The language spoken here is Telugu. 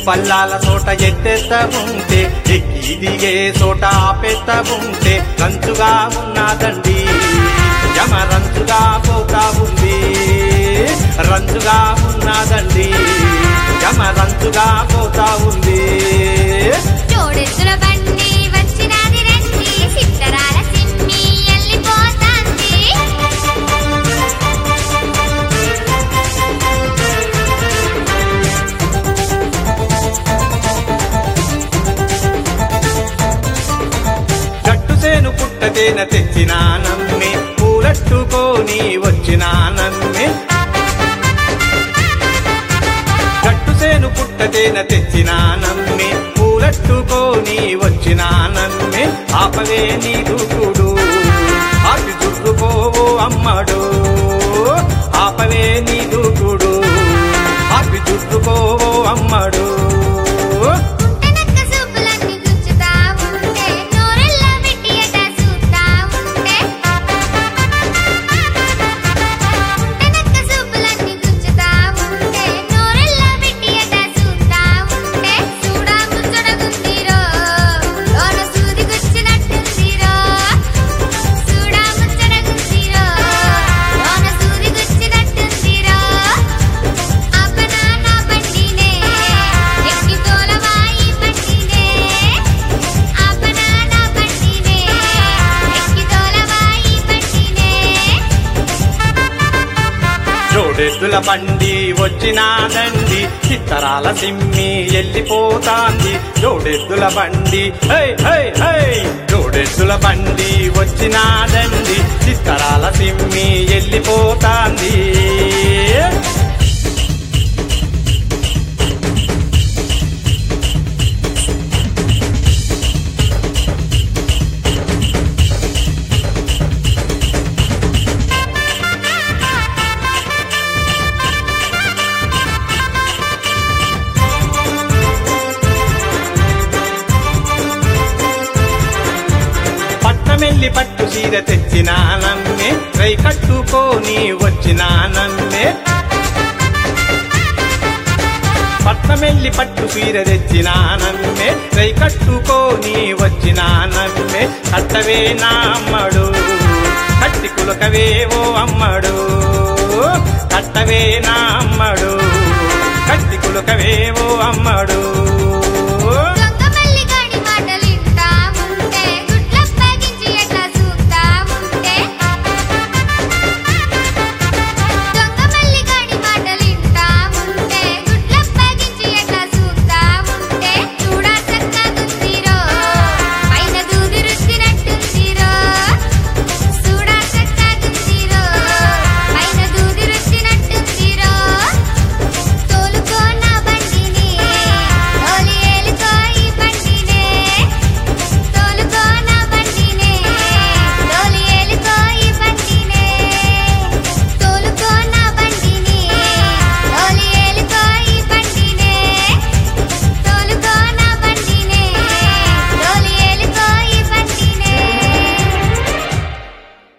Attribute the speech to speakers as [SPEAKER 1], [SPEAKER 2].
[SPEAKER 1] పల్లాల చోట ఎత్తెత్త ఉంటే ఎక్కి దిగే చోట ఆపెత్త ఉంటే రంచుగా ఉన్నదండి యమ రంచుగా పోతా ఉంది రంచుగా ఉన్నదండి యమ రంచుగా పోతా ఉంది
[SPEAKER 2] జోడెద్దుల బండి వచ్చినాది రండి సిద్ధరాల సిమ్మి ఎల్లిపోతాంది
[SPEAKER 1] గట్టు సేను పుట్టతేన తెచ్చినానమ్మి పూలట్టుకొని వచ్చినానమ్మి గట్టు సేను పుట్టతేన తెచ్చినానమ్మి పూలట్టుకొని వచ్చినానమ్మి ఆపవే నీ దూకుడు ఆపి చుట్టుకోవు అమ్మడు ఆపవే నీ దూకుడు ఆపి చుట్టుకోవు అమ్మడు
[SPEAKER 2] పుట్టనక్క సూపులన్నీ గుచ్చుతా ఉంటే నోరెల్లా పెట్టి ఎట చూస్తా ఉంటే పుట్టనక్క సూపులన్నీ గుచ్చుతా ఉంటే నోరెల్లా పెట్టి ఎట చూస్తా ఉంటే చూడా ముచ్చడగుందిరో లోన సూది గుచ్చినట్టుందిరో చూడా ముచ్చడగుందిరో లోన సూది గుచ్చినట్టుందిరో అబ్బనా నా బండినే ఎక్కి తోలవాయి బండినే అబ్బనా నా బండినే ఎక్కి తోలవాయి బండినే
[SPEAKER 1] జోడెద్దుల బండి వచ్చినాదండి చిత్తరాల సిమ్మి వెళ్ళిపోతాంది జోడెద్దుల బండి హై హై హై జోడెద్దుల బండి వచ్చినాదండి చిత్తరాల సిమ్మి వెళ్ళిపోతాంది పట్టమెల్లి పట్టు చీర తెచ్చినానమ్మే రై కట్టుకొని వచ్చినానమ్మే పట్నమెల్లి పట్టు చీర తెచ్చినానమ్మే రై కట్టుకొని వచ్చినానమ్మే కట్టవే నా అమ్మడు కట్టి కులకవే ఓ అమ్మడు కట్టవే నా అమ్మడు కట్టి కులకవే ఓ అమ్మడు